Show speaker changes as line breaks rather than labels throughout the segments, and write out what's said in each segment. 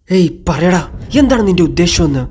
ഏയ് പറയടാ എന്താണ് നിന്റെ ഉദ്ദേശമെന്ന്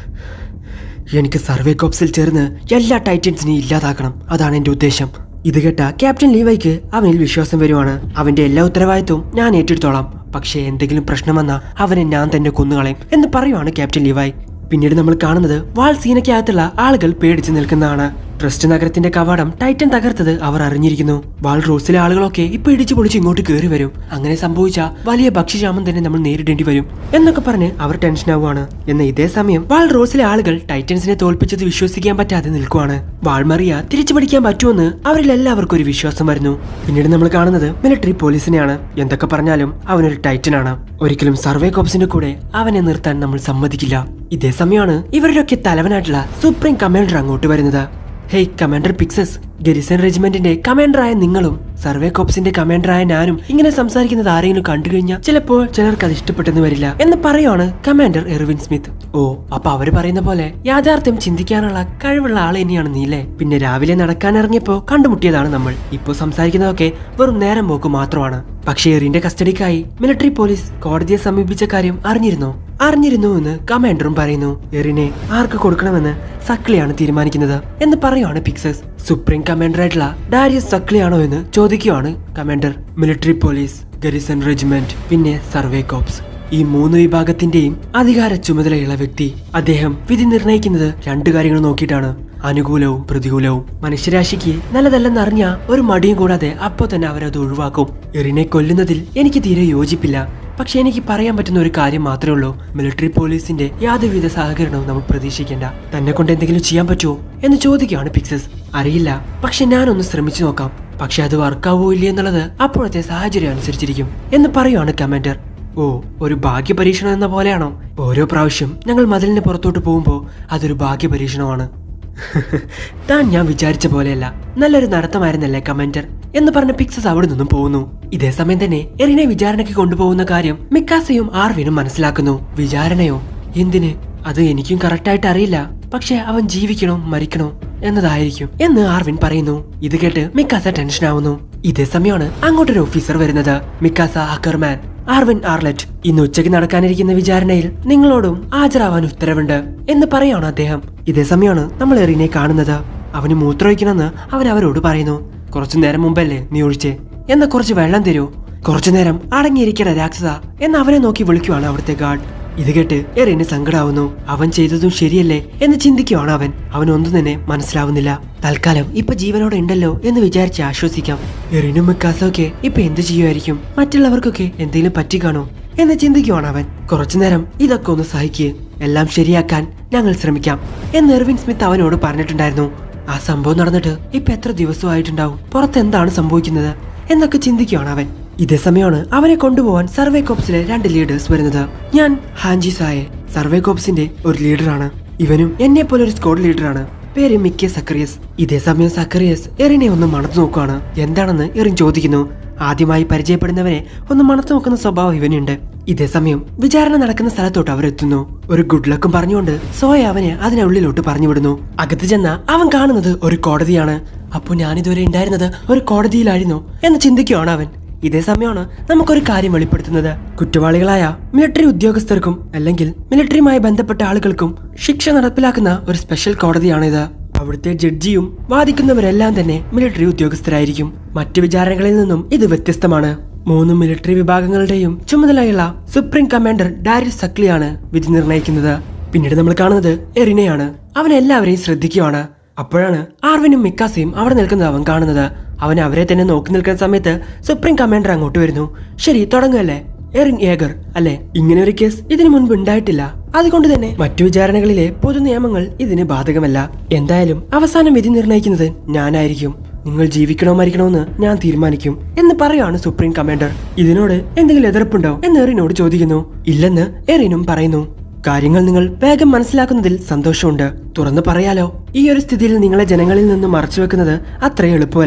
എനിക്ക് സർവേ കോപ്സിൽ ചേർന്ന് എല്ലാ ടൈറ്റൻസിനെയും ഇല്ലാതാക്കണം അതാണ് എന്റെ ഉദ്ദേശം ഇത് കേട്ട ക്യാപ്റ്റൻ ലീവൈക്ക് അവനിൽ വിശ്വാസം വരുവാണ് അവന്റെ എല്ലാ ഉത്തരവാദിത്വവും ഞാൻ ഏറ്റെടുത്തോളാം പക്ഷേ എന്തെങ്കിലും പ്രശ്നം വന്നാൽ അവനെ ഞാൻ തന്നെ കൊന്നുകളയും എന്ന് പറയുവാണ് ക്യാപ്റ്റൻ ലീവായ് പിന്നീട് നമ്മൾ കാണുന്നത് വാൾ സീനയ്ക്കകത്തുള്ള ആളുകൾ പേടിച്ചു നിൽക്കുന്നതാണ് ട്രസ്റ്റ് നഗരത്തിന്റെ കവാടം ടൈറ്റൻ തകർത്തത് അവർ അറിഞ്ഞിരിക്കുന്നു വാൾ റോസിലെ ആളുകളൊക്കെ ഇപ്പൊ ഇടിച്ചു പൊളിച്ച് ഇങ്ങോട്ട് കയറി വരും അങ്ങനെ സംഭവിച്ച വലിയ ഭക്ഷ്യക്ഷാമം തന്നെ നമ്മൾ നേരിടേണ്ടി വരും എന്നൊക്കെ പറഞ്ഞ് അവർ ടെൻഷൻ ആവുകയാണ് എന്നാൽ ഇതേ സമയം വാൾ റോസിലെ ആളുകൾ ടൈറ്റൻസിനെ തോൽപ്പിച്ചത് വിശ്വസിക്കാൻ പറ്റാതെ നിൽക്കുവാണ് വാൾമറിയ തിരിച്ചു പിടിക്കാൻ പറ്റുമെന്ന് അവരിൽ എല്ലാവർക്കും ഒരു വിശ്വാസം വരുന്നു പിന്നീട് നമ്മൾ കാണുന്നത് മിലിറ്ററി പോലീസിനെയാണ് എന്തൊക്കെ പറഞ്ഞാലും അവനൊരു ടൈറ്റനാണ് ഒരിക്കലും സർവേ കോപ്സിന്റെ കൂടെ അവനെ നിർത്താൻ നമ്മൾ സമ്മതിക്കില്ല ഇതേ സമയമാണ് ഇവരുടെയൊക്കെ തലവനായിട്ടുള്ള സുപ്രീം കമാൻഡർ അങ്ങോട്ട് വരുന്നത് ഹേയ് കമാൻഡർ പിക്സസ് ഗരിസൺ റെജിമെന്റിന്റെ കമാൻഡറായ നിങ്ങളും സർവേ കോപ്സിന്റെ കമാൻഡറായ ഞാനും ഇങ്ങനെ സംസാരിക്കുന്നത് ആരെങ്കിലും കണ്ടു കഴിഞ്ഞാൽ ചിലപ്പോൾ ചിലർക്ക് അത് ഇഷ്ടപ്പെട്ടെന്ന് വരില്ല എന്ന് പറയുവാണ് കമാൻഡർ എർവിൻ സ്മിത്ത് ഓ അപ്പൊ അവര് പറയുന്ന പോലെ യാഥാർത്ഥ്യം ചിന്തിക്കാനുള്ള കഴിവുള്ള ആൾ തന്നെയാണ് നീല്ലേ പിന്നെ രാവിലെ നടക്കാൻ ഇറങ്ങിയപ്പോ കണ്ടുമുട്ടിയതാണ് നമ്മൾ ഇപ്പോ സംസാരിക്കുന്നതൊക്കെ വെറും നേരം പോക്ക് മാത്രമാണ് പക്ഷേ എറിന്റെ കസ്റ്റഡിക്കായി മിലിറ്ററി പോലീസ് കോടതിയെ സമീപിച്ച കാര്യം അറിഞ്ഞിരുന്നോ അറിഞ്ഞിരുന്നു എന്ന് കമാൻഡറും പറയുന്നു എറിനെ ആർക്ക് കൊടുക്കണമെന്ന് സക്ലിയാണ് തീരുമാനിക്കുന്നത് എന്ന് പറയുവാണ് പിക്സസ് സുപ്രീം കമാൻഡർ ആയിട്ടുള്ള ഡാരിയസ് സക്ലിയാണോ എന്ന് ചോദിക്കുകയാണ് commander military police garrison regiment പിന്നെ സർവേ കോപ്സ് ഈ മൂന്ന് വിഭാഗത്തിന്റെയും അധികാര ചുമതലയുള്ള വ്യക്തി അദ്ദേഹം വിധി നിർണയിക്കുന്നത് രണ്ടു കാര്യങ്ങൾ നോക്കിയിട്ടാണ് അനുകൂലവും പ്രതികൂലവും മനുഷ്യരാശിക്ക് നല്ലതല്ലെന്നറിഞ്ഞ ഒരു മടിയും കൂടാതെ അപ്പോ തന്നെ അവരത് ഒഴിവാക്കും എറിനെ കൊല്ലുന്നതിൽ എനിക്ക് തീരെ യോജിപ്പില്ല പക്ഷെ എനിക്ക് പറയാൻ പറ്റുന്ന ഒരു കാര്യം മാത്രമേ ഉള്ളൂ മിലിറ്ററി പോലീസിന്റെ യാതൊരുവിധ സഹകരണവും നമ്മൾ പ്രതീക്ഷിക്കേണ്ട തന്നെ കൊണ്ട് എന്തെങ്കിലും ചെയ്യാൻ പറ്റുമോ എന്ന് ചോദിക്കുകയാണ് പിക്സസ് അറിയില്ല പക്ഷെ ഞാനൊന്ന് ശ്രമിച്ചു നോക്കാം പക്ഷെ അത് വർക്കാവോ ഇല്ലേ എന്നുള്ളത് അപ്പോഴത്തെ സാഹചര്യം അനുസരിച്ചിരിക്കും എന്ന് പറയുവാണ് കമാൻഡർ ഓ ഒരു ഭാഗ്യ പരീക്ഷണം എന്ന പോലെയാണോ ഓരോ പ്രാവശ്യം ഞങ്ങൾ മതിലിന് പുറത്തോട്ട് പോകുമ്പോൾ അതൊരു ഭാഗ്യ പരീക്ഷണമാണ് താൻ ഞാൻ വിചാരിച്ച പോലെയല്ല നല്ലൊരു നടത്തമായിരുന്നല്ലേ കമന്റർ എന്ന് പറഞ്ഞ പിക്സസ് അവിടെ നിന്നും പോകുന്നു ഇതേ സമയം തന്നെ എറിനെ വിചാരണയ്ക്ക് കൊണ്ടുപോകുന്ന കാര്യം മിക്കാസയും ആർവിനും മനസ്സിലാക്കുന്നു വിചാരണയോ എന്തിന് അത് എനിക്കും കറക്റ്റായിട്ട് അറിയില്ല പക്ഷെ അവൻ ജീവിക്കണോ മരിക്കണോ എന്നതായിരിക്കും എന്ന് ആർവിൻ പറയുന്നു ഇത് കേട്ട് മിക്കാസ ടെൻഷൻ ആവുന്നു ഇതേ സമയമാണ് അങ്ങോട്ടൊരു ഓഫീസർ വരുന്നത് മിക്കാസ അക്കർമാൻ ആർവിൻ ആർലറ്റ് ഇന്ന് ഉച്ചയ്ക്ക് നടക്കാനിരിക്കുന്ന വിചാരണയിൽ നിങ്ങളോടും ഹാജരാവാൻ ഉത്തരവുണ്ട് എന്ന് പറയാണ് അദ്ദേഹം ഇതേ സമയമാണ് നമ്മൾ എറിനെ കാണുന്നത് അവന് മൂത്രമൊഴിക്കണമെന്ന് അവൻ അവരോട് പറയുന്നു കുറച്ചു നേരം മുമ്പല്ലേ നീ ഒഴിച്ചേ എന്ന കുറച്ച് വെള്ളം തരൂ കുറച്ചു നേരം അടങ്ങിയിരിക്കണ രാക്ഷസ എന്ന് അവനെ നോക്കി വിളിക്കുവാണ് അവിടുത്തെ ഗാർഡ് ഇത് കേട്ട് എറിന് സങ്കടാവുന്നു അവൻ ചെയ്തതും ശരിയല്ലേ എന്ന് ചിന്തിക്കുവാണ് അവൻ അവൻ ഒന്നും തന്നെ മനസ്സിലാവുന്നില്ല തൽക്കാലം ഇപ്പൊ ജീവനോടെ ഉണ്ടല്ലോ എന്ന് വിചാരിച്ച് ആശ്വസിക്കാം എറിനും മിക്കാസൊക്കെ ഇപ്പൊ എന്ത് ചെയ്യുമായിരിക്കും മറ്റുള്ളവർക്കൊക്കെ എന്തെങ്കിലും പറ്റിക്കാണോ എന്ന് ചിന്തിക്കുവാണ് അവൻ കുറച്ചുനേരം ഇതൊക്കെ ഒന്ന് സഹിക്കുക എല്ലാം ശരിയാക്കാൻ ഞങ്ങൾ ശ്രമിക്കാം എന്ന് എർവിൻ സ്മിത്ത് അവനോട് പറഞ്ഞിട്ടുണ്ടായിരുന്നു ആ സംഭവം നടന്നിട്ട് ഇപ്പൊ എത്ര ദിവസമായിട്ടുണ്ടാവും പുറത്ത് എന്താണ് സംഭവിക്കുന്നത് എന്നൊക്കെ ചിന്തിക്കുകയാണ് അവൻ ഇതേ സമയമാണ് അവനെ കൊണ്ടുപോകാൻ സർവേ കോപ്സിലെ രണ്ട് ലീഡേഴ്സ് വരുന്നത് ഞാൻ ഹാൻജി സായെ സർവേ കോപ്സിന്റെ ഒരു ലീഡറാണ് ഇവനും എന്നെ പോലെ ഒരു സ്ക്വാഡ് ലീഡറാണ് പേര് മിക്ക സക്കറിയസ് ഇതേ സമയം സക്കറിയസ് എറിനെ ഒന്ന് മണത്തു നോക്കുകയാണ് എന്താണെന്ന് എറിൻ ചോദിക്കുന്നു ആദ്യമായി പരിചയപ്പെടുന്നവനെ ഒന്ന് മണത്തു നോക്കുന്ന സ്വഭാവം ഇവനുണ്ട് ഇതേ സമയം വിചാരണ നടക്കുന്ന സ്ഥലത്തോട്ട് അവരെത്തുന്നു ഒരു ഗുഡ് ലക്കും പറഞ്ഞുകൊണ്ട് സോയ അവനെ അതിനുള്ളിലോട്ട് പറഞ്ഞു വിടുന്നു അകത്ത് ചെന്ന അവൻ കാണുന്നത് ഒരു കോടതിയാണ് അപ്പോൾ ഞാനിതുവരെ ഉണ്ടായിരുന്നത് ഒരു കോടതിയിലായിരുന്നു എന്ന് ചിന്തിക്കുകയാണ് അവൻ ഇതേ സമയമാണ് നമുക്കൊരു കാര്യം വെളിപ്പെടുത്തുന്നത് കുറ്റവാളികളായ മിലിറ്ററി ഉദ്യോഗസ്ഥർക്കും അല്ലെങ്കിൽ മിലിറ്ററിയുമായി ബന്ധപ്പെട്ട ആളുകൾക്കും ശിക്ഷ നടപ്പിലാക്കുന്ന ഒരു സ്പെഷ്യൽ കോടതിയാണിത് അവിടുത്തെ ജഡ്ജിയും വാദിക്കുന്നവരെല്ലാം തന്നെ മിലിറ്ററി ഉദ്യോഗസ്ഥരായിരിക്കും മറ്റു വിചാരണകളിൽ നിന്നും ഇത് വ്യത്യസ്തമാണ് മൂന്ന് മിലിറ്ററി വിഭാഗങ്ങളുടെയും ചുമതലയുള്ള സുപ്രീം കമാൻഡർ ഡാരിസ് സക്ലിയാണ് വിധി നിർണ്ണയിക്കുന്നത് പിന്നീട് നമ്മൾ കാണുന്നത് എറിനെയാണ് അവൻ എല്ലാവരെയും ശ്രദ്ധിക്കുവാണ് അപ്പോഴാണ് ആർവിനും മിക്കാസയും അവിടെ നിൽക്കുന്നത് അവൻ കാണുന്നത് അവൻ അവരെ തന്നെ നോക്കി നിൽക്കുന്ന സമയത്ത് സുപ്രീം കമാൻഡർ അങ്ങോട്ട് വരുന്നു ശരി തുടങ്ങുകയല്ലേ എറിൻ ഏഗർ അല്ലെ ഇങ്ങനെ ഒരു കേസ് ഇതിനു മുൻപ് ഉണ്ടായിട്ടില്ല അതുകൊണ്ട് തന്നെ മറ്റു വിചാരണകളിലെ പൊതു നിയമങ്ങൾ ഇതിന് ബാധകമല്ല എന്തായാലും അവസാനം വിധി നിർണ്ണയിക്കുന്നത് ഞാനായിരിക്കും നിങ്ങൾ ജീവിക്കണോ മരിക്കണോ എന്ന് ഞാൻ തീരുമാനിക്കും എന്ന് പറയാണ് സുപ്രീം കമാൻഡർ ഇതിനോട് എന്തെങ്കിലും എതിർപ്പുണ്ടോ എന്ന് എറിനോട് ചോദിക്കുന്നു ഇല്ലെന്ന് എറിനും പറയുന്നു കാര്യങ്ങൾ നിങ്ങൾ വേഗം മനസ്സിലാക്കുന്നതിൽ സന്തോഷമുണ്ട് തുറന്നു പറയാലോ ഈ ഒരു സ്ഥിതിയിൽ നിങ്ങളെ ജനങ്ങളിൽ നിന്ന് മറച്ചു വെക്കുന്നത് അത്ര എളുപ്പമല്ല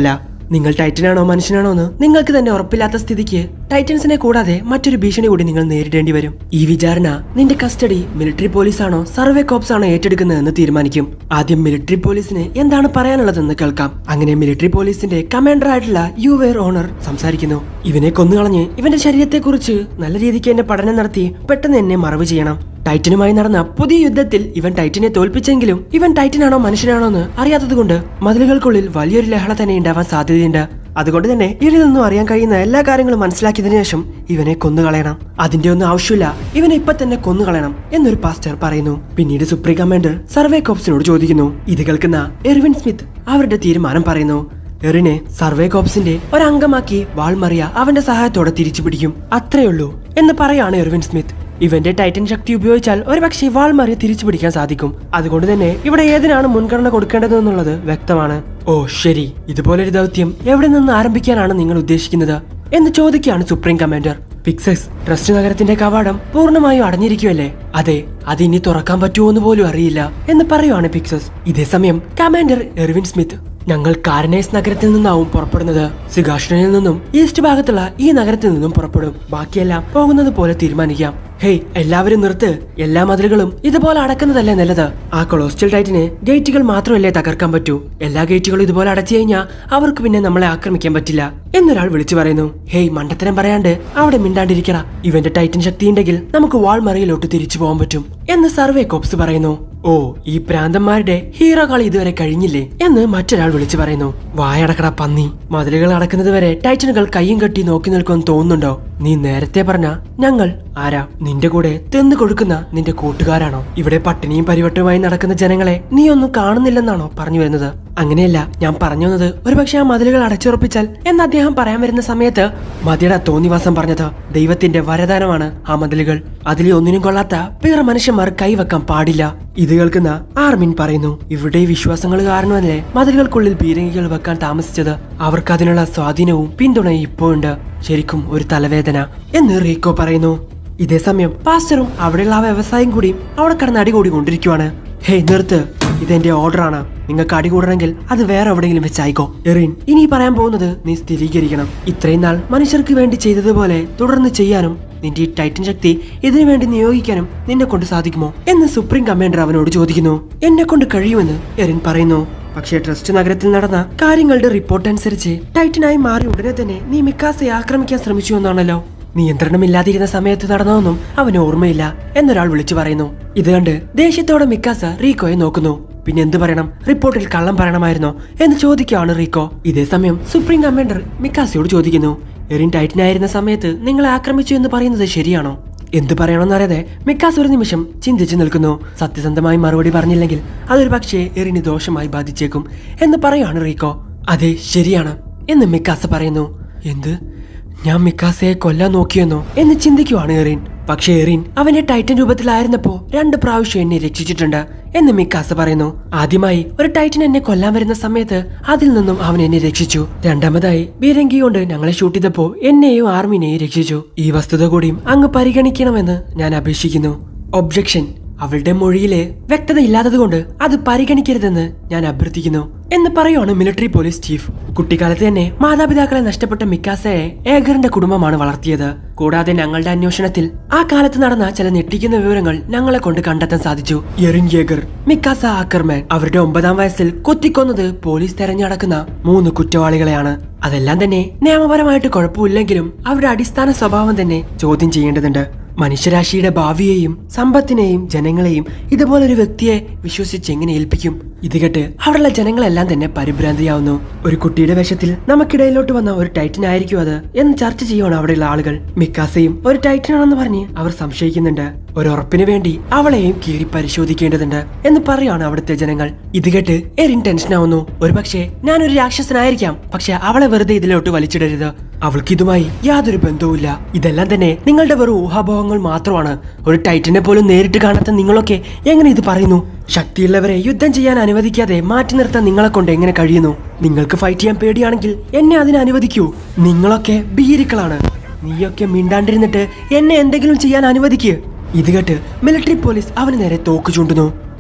നിങ്ങൾ ടൈറ്റനാണോ മനുഷ്യനാണോ എന്ന് നിങ്ങൾക്ക് തന്നെ ഉറപ്പില്ലാത്ത സ്ഥിതിക്ക് ടൈറ്റൻസിനെ കൂടാതെ മറ്റൊരു ഭീഷണി കൂടി നിങ്ങൾ നേരിടേണ്ടി വരും ഈ വിചാരണ നിന്റെ കസ്റ്റഡി മിലിറ്ററി പോലീസാണോ സർവേ കോപ്സ് ആണോ ഏറ്റെടുക്കുന്നതെന്ന് തീരുമാനിക്കും ആദ്യം മിലിറ്ററി പോലീസിന് എന്താണ് പറയാനുള്ളതെന്ന് കേൾക്കാം അങ്ങനെ മിലിറ്ററി പോലീസിന്റെ കമാൻഡർ ആയിട്ടുള്ള യുവേർ ഓണർ സംസാരിക്കുന്നു ഇവനെ കൊന്നുകളഞ്ഞ് ഇവന്റെ ശരീരത്തെക്കുറിച്ച് നല്ല രീതിക്ക് എന്നെ പഠനം നടത്തി പെട്ടെന്ന് എന്നെ മറവ് ചെയ്യണം ടൈറ്റനുമായി നടന്ന പുതിയ യുദ്ധത്തിൽ ഇവൻ ടൈറ്റനെ തോൽപ്പിച്ചെങ്കിലും ഇവൻ ടൈറ്റനാണോ മനുഷ്യനാണോ എന്ന് അറിയാത്തതുകൊണ്ട് മതിലുകൾക്കുള്ളിൽ വലിയൊരു ലഹള തന്നെ ഉണ്ടാവാൻ സാധ്യതയുണ്ട് അതുകൊണ്ട് തന്നെ ഇതിൽ നിന്നും അറിയാൻ കഴിയുന്ന എല്ലാ കാര്യങ്ങളും മനസ്സിലാക്കിയതിനു ശേഷം ഇവനെ കൊന്നുകളയണം അതിന്റെ ഒന്നും ആവശ്യമില്ല ഇവനെ ഇപ്പൊ തന്നെ കൊന്നുകളയണം എന്നൊരു പാസ്റ്റർ പറയുന്നു പിന്നീട് സുപ്രീം കമാൻഡർ സർവേ കോപ്സിനോട് ചോദിക്കുന്നു ഇത് കേൾക്കുന്ന എർവിൻ സ്മിത്ത് അവരുടെ തീരുമാനം പറയുന്നു എറിനെ സർവേ കോപ്സിന്റെ ഒരംഗമാക്കി വാൾമറിയ അവന്റെ സഹായത്തോടെ തിരിച്ചു പിടിക്കും അത്രയുള്ളൂ എന്ന് പറയാണ് എർവിൻ സ്മിത്ത് ഇവന്റെ ടൈറ്റൻ ശക്തി ഉപയോഗിച്ചാൽ ഒരുപക്ഷെ വാൾമറിയെ തിരിച്ചു പിടിക്കാൻ സാധിക്കും അതുകൊണ്ട് തന്നെ ഇവിടെ ഏതിനാണ് മുൻഗണന കൊടുക്കേണ്ടതെന്നുള്ളത് വ്യക്തമാണ് ഓ ശരി ഇതുപോലൊരു ദൗത്യം എവിടെ നിന്ന് ആരംഭിക്കാനാണ് നിങ്ങൾ ഉദ്ദേശിക്കുന്നത് എന്ന് ചോദിക്കുകയാണ് സുപ്രീം കമാൻഡർ പിക്സസ് ട്രസ്റ്റ് നഗരത്തിന്റെ കവാടം പൂർണ്ണമായും അടഞ്ഞിരിക്കുമല്ലേ അതെ അത് ഇനി തുറക്കാൻ പറ്റുമോ എന്ന് പോലും അറിയില്ല എന്ന് പറയുവാണ് പിക്സസ് ഇതേസമയം കമാൻഡർ എർവിൻ സ്മിത്ത് ഞങ്ങൾ കാരനൈസ് നഗരത്തിൽ നിന്നാവും പുറപ്പെടുന്നത് സിഗാഷ്ണനിൽ നിന്നും ഈസ്റ്റ് ഭാഗത്തുള്ള ഈ നഗരത്തിൽ നിന്നും പുറപ്പെടും ബാക്കിയെല്ലാം പോകുന്നത് പോലെ തീരുമാനിക്കാം ഹേയ് എല്ലാവരും നിർത്ത് എല്ലാ മതിലുകളും ഇതുപോലെ അടക്കുന്നതല്ലേ നല്ലത് ആ കൊളോസ്റ്റൽ ടൈറ്റിന് ഗേറ്റുകൾ മാത്രമല്ലേ തകർക്കാൻ പറ്റൂ എല്ലാ ഗേറ്റുകളും ഇതുപോലെ അടച്ചു കഴിഞ്ഞാൽ അവർക്ക് പിന്നെ നമ്മളെ ആക്രമിക്കാൻ പറ്റില്ല എന്നൊരാൾ വിളിച്ചു പറയുന്നു ഹേയ് മണ്ടത്തരം പറയാണ്ട് അവിടെ മിണ്ടാണ്ടിരിക്കണ ഇവന്റെ ടൈറ്റൻ ശക്തി ഉണ്ടെങ്കിൽ നമുക്ക് വാൾമറയിലോട്ട് തിരിച്ചു പോകാൻ പറ്റും എന്ന് സർവേ കോപ്സ് പറയുന്നു ഓ ഈ പ്രാന്തന്മാരുടെ ഹീറോ കളി ഇതുവരെ കഴിഞ്ഞില്ലേ എന്ന് മറ്റൊരാൾ വിളിച്ചു പറയുന്നു വായടക്കട പന്നി മതിലുകൾ അടക്കുന്നത് വരെ ടൈറ്റനുകൾ കയ്യും കെട്ടി നോക്കി നിൽക്കുമെന്ന് തോന്നുന്നുണ്ടോ നീ നേരത്തെ പറഞ്ഞ ഞങ്ങൾ ആരാ നിന്റെ കൂടെ തിന്നു കൊടുക്കുന്ന നിന്റെ കൂട്ടുകാരാണോ ഇവിടെ പട്ടിണിയും പരിവട്ടവുമായി നടക്കുന്ന ജനങ്ങളെ നീ ഒന്നും കാണുന്നില്ലെന്നാണോ പറഞ്ഞു വരുന്നത് അങ്ങനെയല്ല ഞാൻ പറഞ്ഞു വന്നത് ഒരുപക്ഷെ ആ മതിലുകൾ അടച്ചുറപ്പിച്ചാൽ എന്ന് അദ്ദേഹം പറയാൻ വരുന്ന സമയത്ത് മതിയുടെ തോന്നിവാസം പറഞ്ഞത് ദൈവത്തിന്റെ വരദാനമാണ് ആ മതിലുകൾ അതിൽ ഒന്നിനും കൊള്ളാത്ത വേറെ മനുഷ്യന്മാർ കൈവെക്കാൻ പാടില്ല ഇത് കേൾക്കുന്ന ആർമിൻ പറയുന്നു ഇവിടെ ഈ വിശ്വാസങ്ങൾ കാരണമല്ലേ മതിലുകൾക്കുള്ളിൽ പീരങ്കികൾ വെക്കാൻ താമസിച്ചത് അവർക്ക് അതിനുള്ള സ്വാധീനവും പിന്തുണയും ഇപ്പോഴുണ്ട് ശരിക്കും ഒരു തലവേദന എന്ന് റീക്കോ പറയുന്നു ഇതേസമയം പാസ്റ്ററും അവിടെയുള്ള ആ വ്യവസായം കൂടിയും അവിടെ കിടന്ന് അടികൂടി കൊണ്ടിരിക്കുവാണ് ഹേയ് നിർത്ത് ഇതെന്റെ ഓർഡറാണ് നിങ്ങൾക്ക് അടികൂടണമെങ്കിൽ അത് വേറെ എവിടെയെങ്കിലും വെച്ചായിക്കോ എറിൻ ഇനി പറയാൻ പോകുന്നത് നീ സ്ഥിരീകരിക്കണം ഇത്രയും നാൾ മനുഷ്യർക്ക് വേണ്ടി ചെയ്തതുപോലെ തുടർന്ന് ചെയ്യാനും നിന്റെ ഈ ടൈറ്റൻ ശക്തി ഇതിനു വേണ്ടി നിയോഗിക്കാനും നിന്നെ കൊണ്ട് സാധിക്കുമോ എന്ന് സുപ്രീം കമാൻഡർ അവനോട് ചോദിക്കുന്നു എന്നെ കൊണ്ട് കഴിയുമെന്ന് എറിൻ പറയുന്നു പക്ഷേ ട്രസ്റ്റ് നഗരത്തിൽ നടന്ന കാര്യങ്ങളുടെ റിപ്പോർട്ട് അനുസരിച്ച് ടൈറ്റനായി മാറി ഉടനെ തന്നെ നീ മിക്കാസയെ ആക്രമിക്കാൻ ശ്രമിച്ചു എന്നാണല്ലോ നിയന്ത്രണമില്ലാതിരുന്ന സമയത്ത് നടന്നതൊന്നും അവന് ഓർമ്മയില്ല എന്നൊരാൾ വിളിച്ചു പറയുന്നു ഇത് കണ്ട് ദേഷ്യത്തോടെ മിക്കാസ റീക്കോയെ നോക്കുന്നു പിന്നെ എന്ത് പറയണം റിപ്പോർട്ടിൽ കള്ളം പറയണമായിരുന്നോ എന്ന് ചോദിക്കുകയാണ് റീക്കോ ഇതേസമയം സുപ്രീം കമാൻഡർ മിക്കാസയോട് ചോദിക്കുന്നു എറിൻ ടൈറ്റനായിരുന്ന സമയത്ത് നിങ്ങളെ ആക്രമിച്ചു എന്ന് പറയുന്നത് ശരിയാണോ എന്തു പറയണമെന്നറിയാതെ മിക്കാസ് ഒരു നിമിഷം ചിന്തിച്ചു നിൽക്കുന്നു സത്യസന്ധമായി മറുപടി പറഞ്ഞില്ലെങ്കിൽ അതൊരു പക്ഷേ എറിന് ദോഷമായി ബാധിച്ചേക്കും എന്ന് പറയാണ് റീക്കോ അതെ ശരിയാണ് എന്ന് മിക്കാസ പറയുന്നു എന്ത് ഞാൻ മിക്കാസയെ കൊല്ലാൻ നോക്കിയെന്നോ എന്ന് ചിന്തിക്കുവാണ് എറിൻ പക്ഷേ എറിൻ അവന്റെ ടൈറ്റൻ രൂപത്തിലായിരുന്നപ്പോ രണ്ട് പ്രാവശ്യം എന്നെ രക്ഷിച്ചിട്ടുണ്ട് എന്ന് മിക്കാസ പറയുന്നു ആദ്യമായി ഒരു ടൈറ്റൻ എന്നെ കൊല്ലാൻ വരുന്ന സമയത്ത് അതിൽ നിന്നും അവൻ എന്നെ രക്ഷിച്ചു രണ്ടാമതായി ബീരങ്കി കൊണ്ട് ഞങ്ങളെ ഷൂട്ട് ചെയ്തപ്പോ എന്നെയും ആർമിനെയും രക്ഷിച്ചു ഈ വസ്തുത കൂടിയും അങ്ങ് പരിഗണിക്കണമെന്ന് ഞാൻ അപേക്ഷിക്കുന്നു ഒബ്ജക്ഷൻ അവളുടെ മൊഴിയിലെ വ്യക്തത ഇല്ലാത്തതുകൊണ്ട് അത് പരിഗണിക്കരുതെന്ന് ഞാൻ അഭ്യർത്ഥിക്കുന്നു എന്ന് പറയുവാണ് മിലിറ്ററി പോലീസ് ചീഫ് കുട്ടിക്കാലത്ത് തന്നെ മാതാപിതാക്കളെ നഷ്ടപ്പെട്ട മിക്കാസയെ ഏഗറിന്റെ കുടുംബമാണ് വളർത്തിയത് കൂടാതെ ഞങ്ങളുടെ അന്വേഷണത്തിൽ ആ കാലത്ത് നടന്ന ചില ഞെട്ടിക്കുന്ന വിവരങ്ങൾ ഞങ്ങളെ കൊണ്ട് കണ്ടെത്താൻ സാധിച്ചു എറിൻ യേഗർ മിക്കാസ ആക്കർമാൻ അവരുടെ ഒമ്പതാം വയസ്സിൽ കൊത്തിക്കൊന്നത് പോലീസ് തെരഞ്ഞെടുക്കുന്ന മൂന്ന് കുറ്റവാളികളെയാണ് അതെല്ലാം തന്നെ നിയമപരമായിട്ട് കുഴപ്പമില്ലെങ്കിലും അവരുടെ അടിസ്ഥാന സ്വഭാവം തന്നെ ചോദ്യം ചെയ്യേണ്ടതുണ്ട് മനുഷ്യരാശിയുടെ ഭാവിയെയും സമ്പത്തിനെയും ജനങ്ങളെയും ഇതുപോലൊരു വ്യക്തിയെ വിശ്വസിച്ച് എങ്ങനെ ഏൽപ്പിക്കും ഇത് കേട്ട് അവിടെയുള്ള ജനങ്ങളെല്ലാം തന്നെ പരിഭ്രാന്തിയാവുന്നു ഒരു കുട്ടിയുടെ വേഷത്തിൽ നമുക്കിടയിലോട്ട് വന്ന ഒരു ടൈറ്റൻ ആയിരിക്കും അത് എന്ന് ചർച്ച ചെയ്യുവാണ് അവിടെയുള്ള ആളുകൾ മിക്കാസയും ഒരു ടൈറ്റൻ ആണെന്ന് പറഞ്ഞ് അവർ സംശയിക്കുന്നുണ്ട് ഒരുറപ്പിന് വേണ്ടി അവളെയും കീറി പരിശോധിക്കേണ്ടതുണ്ട് എന്ന് പറയാണ് അവിടുത്തെ ജനങ്ങൾ ഇത് കേട്ട് എരിൻ ടെൻഷൻ ആവുന്നു ഒരുപക്ഷെ ഞാനൊരു രാക്ഷസനായിരിക്കാം പക്ഷെ അവളെ വെറുതെ ഇതിലോട്ട് വലിച്ചിടരുത് അവൾക്ക് ഇതുമായി യാതൊരു ബന്ധവുമില്ല ഇതെല്ലാം തന്നെ നിങ്ങളുടെ വെറും ഊഹാഭോഹങ്ങൾ മാത്രമാണ് ഒരു ടൈറ്റനെ പോലും നേരിട്ട് കാണാത്ത നിങ്ങളൊക്കെ എങ്ങനെ ഇത് പറയുന്നു ശക്തിയുള്ളവരെ യുദ്ധം ചെയ്യാൻ അനുവദിക്കാതെ മാറ്റി നിർത്താൻ നിങ്ങളെ കൊണ്ട് എങ്ങനെ കഴിയുന്നു നിങ്ങൾക്ക് ഫൈറ്റ് ചെയ്യാൻ പേടിയാണെങ്കിൽ എന്നെ അതിന് അനുവദിക്കൂ നിങ്ങളൊക്കെ ബീരിക്കളാണ് നീയൊക്കെ മിണ്ടാണ്ടിരുന്നിട്ട് എന്നെ എന്തെങ്കിലും ചെയ്യാൻ അനുവദിക്ക് ഇത് കേട്ട് മിലിറ്ററി പോലീസ് അവന് നേരെ തോക്ക് ചൂണ്ടുന്നു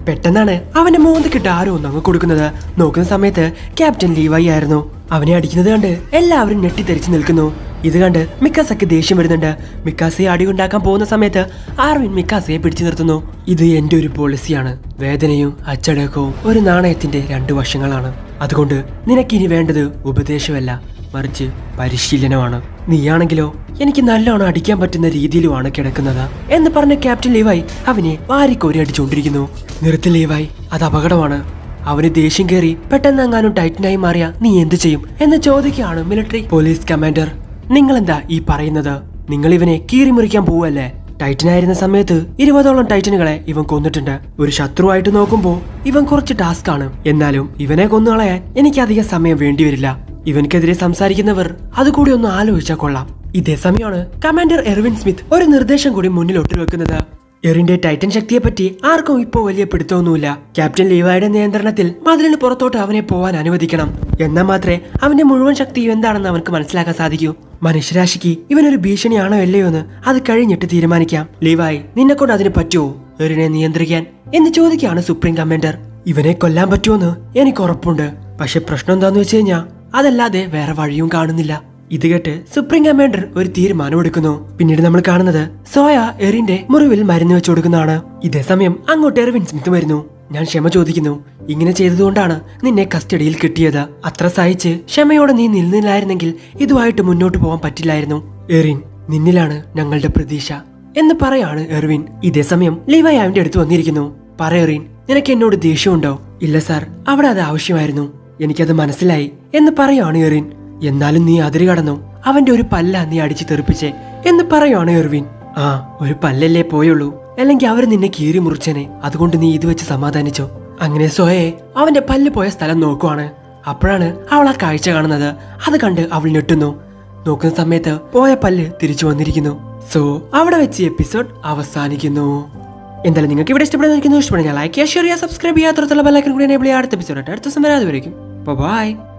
പെട്ടെന്നാണ് അവന്റെ മോന്തക്കിട്ട് ആരോ ഒന്ന് അങ്ങ് കൊടുക്കുന്നത് നോക്കുന്ന സമയത്ത് ക്യാപ്റ്റൻ ലീവായി ആയിരുന്നു അവനെ അടിക്കുന്നത് കണ്ട് എല്ലാവരും ഞെട്ടിത്തെറിച്ച് നിൽക്കുന്നു ഇത് കണ്ട് മിക്കാസയ്ക്ക് ദേഷ്യം വരുന്നുണ്ട് മിക്കാസയെ അടിയുണ്ടാക്കാൻ പോകുന്ന സമയത്ത് ആർവിൻ മിക്കാസയെ പിടിച്ചു നിർത്തുന്നു ഇത് എന്റെ ഒരു പോളിസിയാണ് വേദനയും അച്ചടക്കവും ഒരു നാണയത്തിന്റെ രണ്ടു വശങ്ങളാണ് അതുകൊണ്ട് നിനക്കിനി വേണ്ടത് ഉപദേശമല്ല മറിച്ച് പരിശീലനമാണ് നീയാണെങ്കിലോ എനിക്ക് നല്ലോണം അടിക്കാൻ പറ്റുന്ന രീതിയിലുമാണ് കിടക്കുന്നത് എന്ന് പറഞ്ഞ ക്യാപ്റ്റൻ ലീവായി അവനെ വാരിക്കോരി അടിച്ചുകൊണ്ടിരിക്കുന്നു നിർത്തി ലീവായി അത് അപകടമാണ് അവന് ദേഷ്യം കയറി പെട്ടെന്ന് അങ്ങാനും ടൈറ്റനായി മാറിയ നീ എന്ത് ചെയ്യും എന്ന് ചോദിക്കുകയാണ് മിലിറ്ററി പോലീസ് കമാൻഡർ നിങ്ങൾ എന്താ ഈ പറയുന്നത് നിങ്ങൾ ഇവനെ കീറിമുറിക്കാൻ പോവല്ലേ ടൈറ്റനായിരുന്ന സമയത്ത് ഇരുപതോളം ടൈറ്റനുകളെ ഇവൻ കൊന്നിട്ടുണ്ട് ഒരു ശത്രുവായിട്ട് നോക്കുമ്പോ ഇവൻ കുറച്ച് ടാസ്ക് ആണ് എന്നാലും ഇവനെ കൊന്നുകളയാൻ എനിക്ക് അധികം സമയം വേണ്ടിവരില്ല ഇവൻക്കെതിരെ സംസാരിക്കുന്നവർ അതുകൂടി ഒന്ന് ആലോചിച്ചാൽ കൊള്ളാം ഇതേ സമയമാണ് കമാൻഡർ എർവിൻ സ്മിത്ത് ഒരു നിർദ്ദേശം കൂടി മുന്നിലോട്ട് വെക്കുന്നത് എറിന്റെ ടൈറ്റൻ ശക്തിയെ പറ്റി ആർക്കും ഇപ്പോ വലിയ പിടുത്തമൊന്നുമില്ല ക്യാപ്റ്റൻ ലീവായുടെ നിയന്ത്രണത്തിൽ മതിലിന് പുറത്തോട്ട് അവനെ പോവാൻ അനുവദിക്കണം എന്നാൽ മാത്രമേ അവന്റെ മുഴുവൻ ശക്തിയും എന്താണെന്ന് അവർക്ക് മനസ്സിലാക്കാൻ സാധിക്കൂ മനുഷ്യരാശിക്ക് ഇവനൊരു ഭീഷണിയാണോ അല്ലയോ എന്ന് അത് കഴിഞ്ഞിട്ട് തീരുമാനിക്കാം ലീവായി നിന്നെ കൊണ്ട് അതിന് പറ്റുമോ എറിനെ നിയന്ത്രിക്കാൻ എന്ന് ചോദിക്കുകയാണ് സുപ്രീം കമാൻഡർ ഇവനെ കൊല്ലാൻ പറ്റുമോന്ന് എനിക്ക് ഉറപ്പുണ്ട് പക്ഷെ പ്രശ്നം എന്താന്ന് വെച്ച് കഴിഞ്ഞാ അതല്ലാതെ വേറെ വഴിയും കാണുന്നില്ല ഇത് കേട്ട് സുപ്രീം കമാൻഡർ ഒരു തീരുമാനമെടുക്കുന്നു പിന്നീട് നമ്മൾ കാണുന്നത് സോയ എറിന്റെ മുറിവിൽ മരുന്ന് വെച്ചു കൊടുക്കുന്നതാണ് ഇതേ സമയം അങ്ങോട്ട് എർവിൻ സ്മിത്ത് വരുന്നു ഞാൻ ക്ഷമ ചോദിക്കുന്നു ഇങ്ങനെ ചെയ്തതുകൊണ്ടാണ് നിന്നെ കസ്റ്റഡിയിൽ കിട്ടിയത് അത്ര സഹിച്ച് ക്ഷമയോടെ നീ നിന്നില്ലായിരുന്നെങ്കിൽ ഇതുമായിട്ട് മുന്നോട്ട് പോകാൻ പറ്റില്ലായിരുന്നു എറിൻ നിന്നിലാണ് ഞങ്ങളുടെ പ്രതീക്ഷ എന്ന് പറയാണ് എർവിൻ ഇതേ സമയം ലീവായി അവന്റെ അടുത്ത് വന്നിരിക്കുന്നു പറ എറിൻ നിനക്ക് എന്നോട് ദേഷ്യമുണ്ടോ ഇല്ല സാർ അവിടെ അത് ആവശ്യമായിരുന്നു എനിക്കത് മനസ്സിലായി എന്ന് പറയാണ് എറിൻ എന്നാലും നീ അതിര് കടന്നു അവന്റെ ഒരു പല്ല നീ അടിച്ചു തെറിപ്പിച്ചേ എന്ന് പറയുവാണ് എർവിൻ ആ ഒരു പല്ലല്ലേ പോയുള്ളൂ അല്ലെങ്കിൽ അവർ നിന്നെ കീറി മുറിച്ചനെ അതുകൊണ്ട് നീ ഇത് വെച്ച് സമാധാനിച്ചോ അങ്ങനെ സോയെ അവന്റെ പല്ല് പോയ സ്ഥലം നോക്കുവാണ് അപ്പോഴാണ് അവൾ ആ കാഴ്ച കാണുന്നത് അത് കണ്ട് അവൾ ഞെട്ടുന്നു നോക്കുന്ന സമയത്ത് പോയ പല്ല് തിരിച്ചു വന്നിരിക്കുന്നു സോ അവിടെ വെച്ച് എപ്പിസോഡ് അവസാനിക്കുന്നു എന്തായാലും നിങ്ങൾക്ക് ഇവിടെ ഇഷ്ടപ്പെടുന്ന ഇഷ്ടപ്പെടുന്ന ലൈക്ക് ചെയ്യുക ഷെയർ ചെയ്യുക സബ്സ്ക്രൈബ് ചെയ്യുക അത്രത്തുള്ള ബെല്ലൈക്കൻ കൂടി എനേബിൾ ചെയ്യുക അടുത്ത എപ്പിസോഡ് അടുത്ത ദിവസം വരാതെ വരയ്ക്കും ബൈ